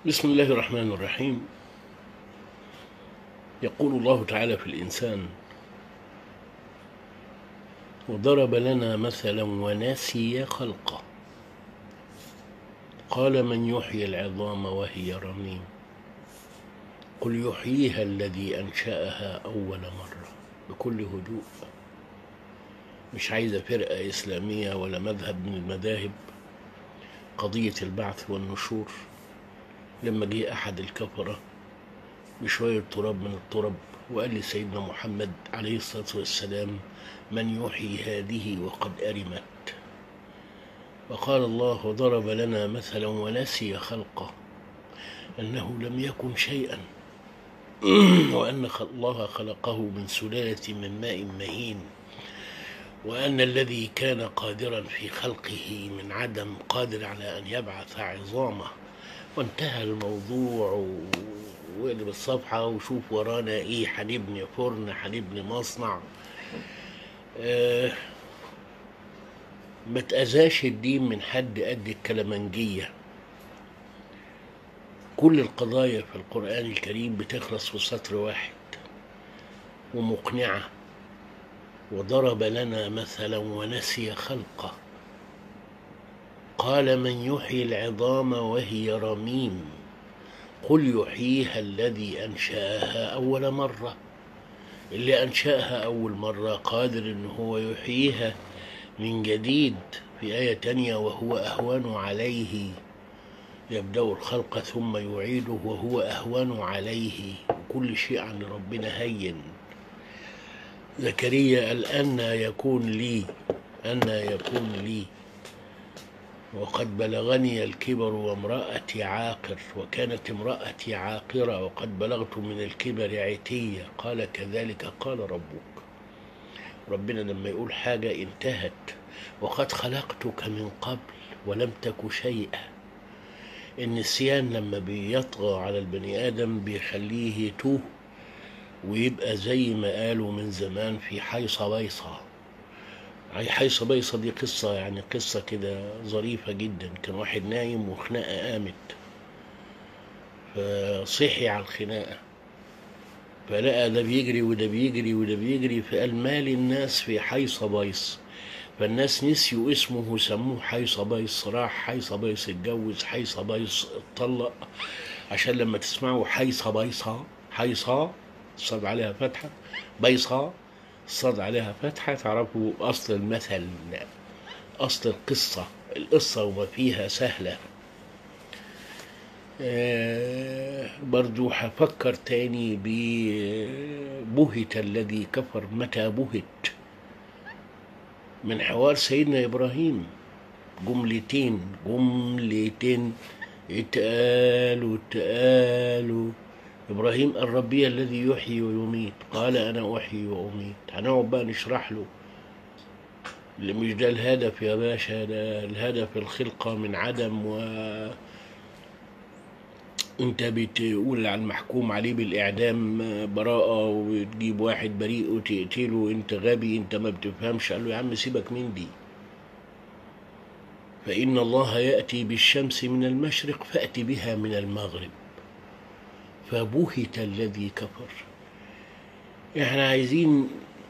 بسم الله الرحمن الرحيم يقول الله تعالى في الإنسان وضرب لنا مثلا ونسي خلقه قال من يحيي العظام وهي رميم قل يحييها الذي أنشأها أول مرة بكل هدوء مش عايزة فرقة إسلامية ولا مذهب من المذاهب قضية البعث والنشور لما جه أحد الكفرة بشوية تراب من التراب وقال لي سيدنا محمد عليه الصلاة والسلام من يحيي هذه وقد أرمت وقال الله وضرب لنا مثلا ونسي خلقه أنه لم يكن شيئا وأن الله خلقه من سلالة من ماء مهين وأن الذي كان قادرا في خلقه من عدم قادر على أن يبعث عظامه وانتهى الموضوع واقلب الصفحة وشوف ورانا ايه هنبني فرن هنبني مصنع آه ما تأذاش الدين من حد قد الكلمنجية كل القضايا في القرآن الكريم بتخلص في سطر واحد ومقنعة وضرب لنا مثلا ونسي خلقه قال من يحيي العظام وهي رميم قل يحييها الذي أنشأها أول مرة اللي أنشأها أول مرة قادر إن هو يحييها من جديد في آية تانية وهو أهون عليه يبدأ الخلق ثم يعيده وهو أهون عليه وكل شيء عن ربنا هين زكريا قال أن يكون لي أن يكون لي وقد بلغني الكبر وامرأتي عاقر وكانت امرأتي عاقرة وقد بلغت من الكبر عتية قال كذلك قال ربك ربنا لما يقول حاجة انتهت وقد خلقتك من قبل ولم تك شيئا النسيان لما بيطغى على البني آدم بيخليه يتوه ويبقى زي ما قالوا من زمان في حيصة بيصة حيصة بيصة دي قصة يعني قصة كده ظريفة جدا كان واحد نايم وخناقة قامت فصحي على الخناقة فلقى ده بيجري وده بيجري وده بيجري فقال مال الناس في حيصة بيص فالناس نسيوا اسمه وسموه حيصة بيص راح حيصة بيص اتجوز حيصة بيص اتطلق عشان لما تسمعوا حيصة بيصة حيصة صد عليها فتحة بيصة صد عليها فتحة تعرفوا أصل المثل أصل القصة القصة وما فيها سهلة آه برضو هفكر تاني ببهت الذي كفر متى بهت من حوار سيدنا إبراهيم جملتين جملتين اتقالوا اتقالوا إبراهيم الربي الذي يحيي ويميت قال أنا أحيي وأميت هنقعد بقى نشرح له اللي مش ده الهدف يا باشا ده الهدف الخلقة من عدم و انت بتقول على المحكوم عليه بالإعدام براءة وتجيب واحد بريء وتقتله انت غبي انت ما بتفهمش قال له يا عم سيبك من دي فإن الله يأتي بالشمس من المشرق فأتي بها من المغرب فبهت الذي كفر احنا عايزين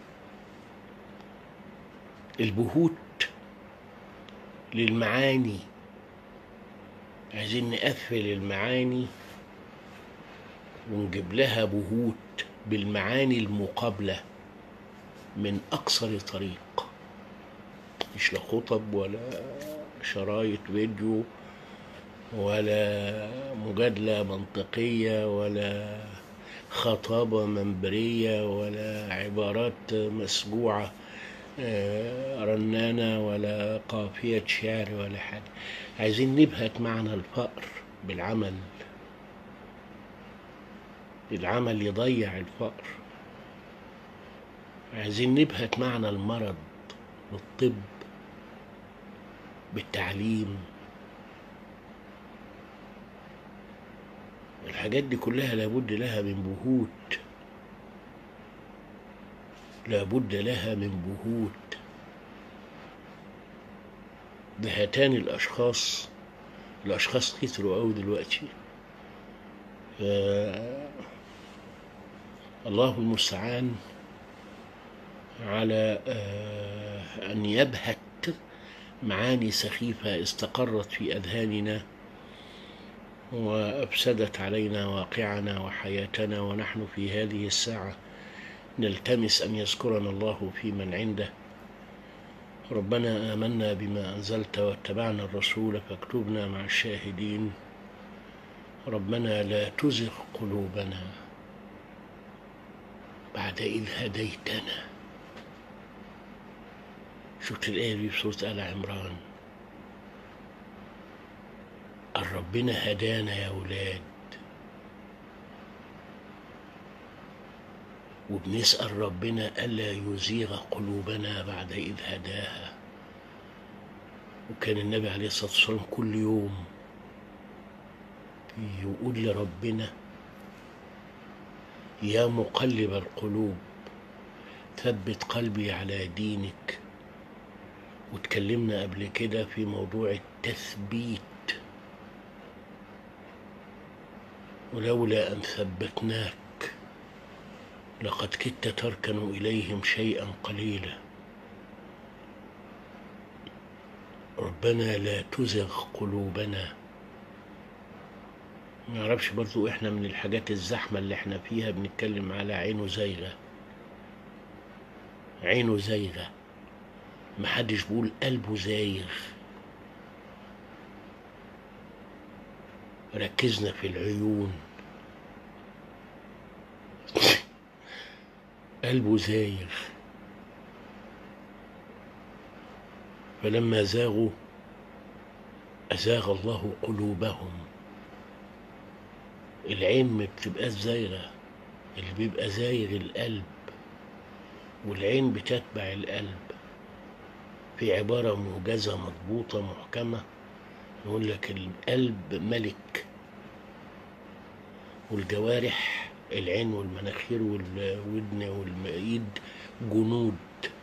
البهوت للمعاني عايزين نقفل المعاني ونجيب لها بهوت بالمعاني المقابلة من أقصر طريق مش لا خطب ولا شرايط فيديو ولا مجادلة منطقية ولا خطابة منبرية ولا عبارات مسجوعة رنانة ولا قافية شعر ولا حاجة عايزين نبهت معنى الفقر بالعمل العمل يضيع الفقر عايزين نبهت معنى المرض بالطب بالتعليم الحاجات دي كلها لابد لها من بهوت لابد لها من بهوت ده هاتان الأشخاص الأشخاص كتروا أوي دلوقتي ف- الله المستعان على آه، أن يبهت معاني سخيفة استقرت في أذهاننا وأفسدت علينا واقعنا وحياتنا ونحن في هذه الساعة نلتمس أن يذكرنا الله في من عنده ربنا آمنا بما أنزلت واتبعنا الرسول فاكتبنا مع الشاهدين ربنا لا تزغ قلوبنا بعد إذ هديتنا شفت الآية دي في سورة آل عمران قال ربنا هدانا يا ولاد وبنسأل ربنا ألا يزيغ قلوبنا بعد إذ هداها وكان النبي عليه الصلاة والسلام كل يوم يقول لربنا يا مقلب القلوب ثبت قلبي على دينك واتكلمنا قبل كده في موضوع التثبيت ولولا أن ثبتناك لقد كدت تركن إليهم شيئا قليلا ربنا لا تزغ قلوبنا ما نعرفش برضو احنا من الحاجات الزحمة اللي احنا فيها بنتكلم على عينه زايغة عينه زايغة محدش بيقول قلبه زايغ ركزنا في العيون قلبه زايغ فلما زاغوا أزاغ الله قلوبهم العين ما بتبقاش زايغة اللي بيبقى زايغ القلب والعين بتتبع القلب في عبارة موجزة مضبوطة محكمة يقول لك القلب ملك والجوارح العين والمناخير والودن والإيد جنود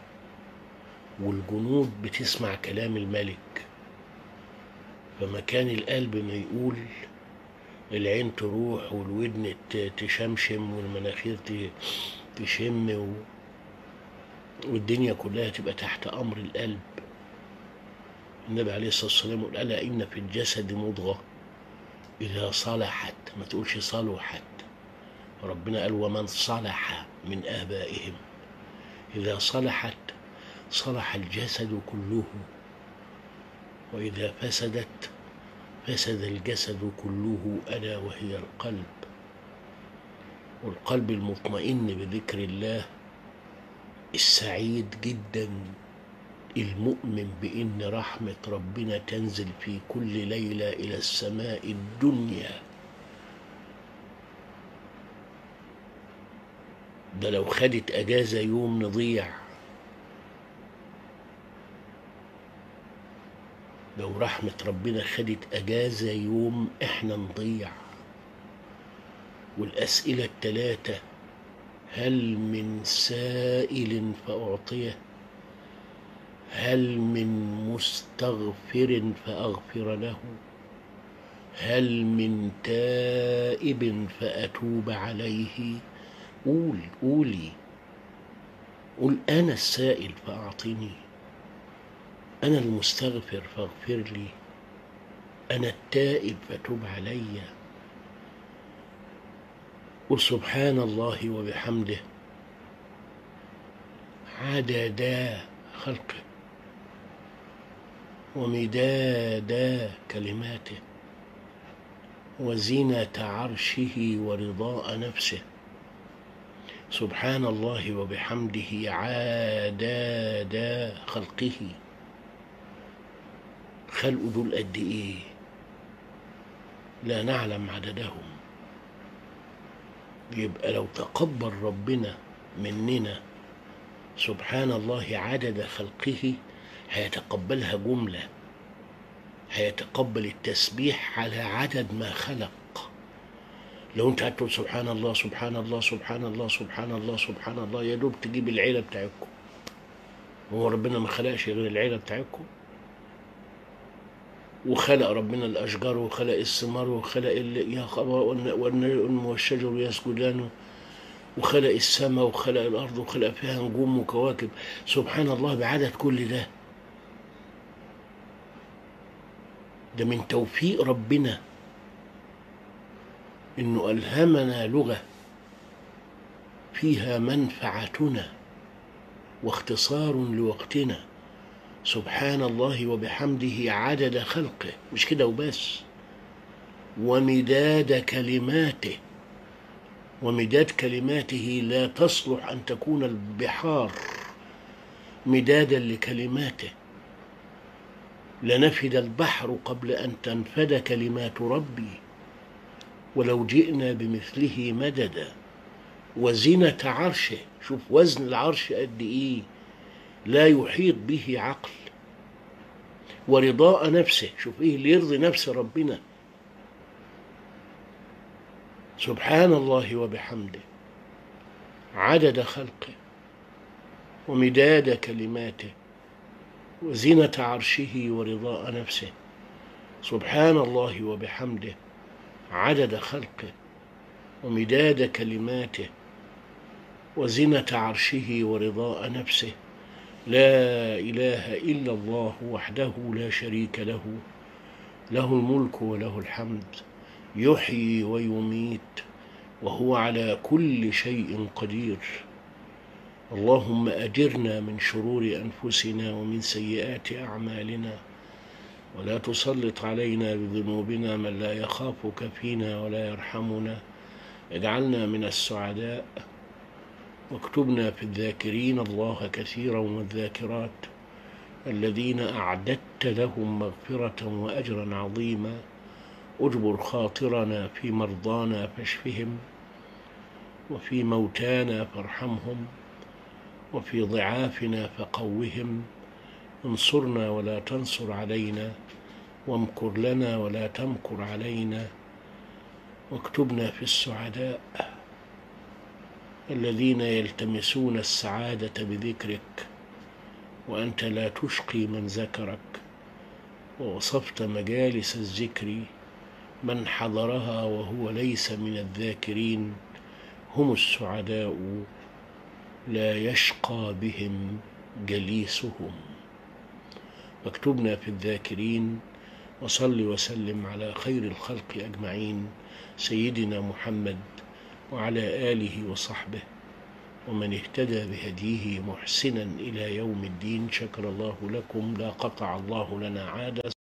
والجنود بتسمع كلام الملك فما كان القلب ما يقول العين تروح والودن ت- تشمشم والمناخير ت- تشم و... والدنيا كلها تبقى تحت أمر القلب النبي عليه الصلاة والسلام يقول ألا إن في الجسد مضغة إذا صلحت ما تقولش صلحت ربنا قال ومن صلح من آبائهم إذا صلحت صلح الجسد كله وإذا فسدت فسد الجسد كله ألا وهي القلب والقلب المطمئن بذكر الله السعيد جدا المؤمن بإن رحمة ربنا تنزل في كل ليلة إلى السماء الدنيا ده لو خدت أجازة يوم نضيع لو رحمة ربنا خدت أجازة يوم إحنا نضيع والأسئلة التلاتة هل من سائل فأعطيه هل من مستغفر فأغفر له هل من تائب فأتوب عليه قول قولي قول أنا السائل فأعطني أنا المستغفر فاغفر لي أنا التائب فتب علي قل سبحان الله وبحمده عددا خلقه ومدادا كلماته وزينة عرشه ورضاء نفسه سبحان الله وبحمده عداد خلقه خلقه دول قد ايه لا نعلم عددهم يبقى لو تقبل ربنا مننا سبحان الله عدد خلقه هيتقبلها جملة هيتقبل التسبيح على عدد ما خلق لو انت هتقول سبحان الله سبحان الله سبحان الله سبحان الله سبحان الله يا دوب تجيب العيلة بتاعتكم هو ربنا ما خلقش غير العيلة بتاعتكم وخلق ربنا الأشجار وخلق الثمار وخلق ال... يا خبر والن- والنجم والشجر يسجدان وخلق السماء وخلق الأرض وخلق فيها نجوم وكواكب سبحان الله بعدد كل ده ده من توفيق ربنا إنه ألهمنا لغة فيها منفعتنا واختصار لوقتنا سبحان الله وبحمده عدد خلقه مش كده وبس ومداد كلماته ومداد كلماته لا تصلح ان تكون البحار مدادا لكلماته لنفد البحر قبل ان تنفد كلمات ربي ولو جئنا بمثله مددا وزنة عرشه شوف وزن العرش قد ايه لا يحيط به عقل ورضاء نفسه شوف ايه اللي يرضي نفس ربنا سبحان الله وبحمده عدد خلقه ومداد كلماته وزنة عرشه ورضاء نفسه سبحان الله وبحمده عدد خلقه ومداد كلماته وزنة عرشه ورضاء نفسه لا إله إلا الله وحده لا شريك له له الملك وله الحمد يحيي ويميت وهو على كل شيء قدير اللهم أجرنا من شرور أنفسنا ومن سيئات أعمالنا ولا تسلط علينا بذنوبنا من لا يخافك فينا ولا يرحمنا اجعلنا من السعداء واكتبنا في الذاكرين الله كثيرا والذاكرات الذين أعددت لهم مغفرة وأجرا عظيما اجبر خاطرنا في مرضانا فاشفهم وفي موتانا فارحمهم وفي ضعافنا فقوهم انصرنا ولا تنصر علينا وامكر لنا ولا تمكر علينا واكتبنا في السعداء الذين يلتمسون السعادة بذكرك وأنت لا تشقي من ذكرك ووصفت مجالس الذكر من حضرها وهو ليس من الذاكرين هم السعداء لا يشقى بهم جليسهم واكتبنا في الذاكرين وصل وسلم على خير الخلق أجمعين سيدنا محمد وعلى آله وصحبه ومن اهتدى بهديه محسنا إلى يوم الدين شكر الله لكم لا قطع الله لنا عادة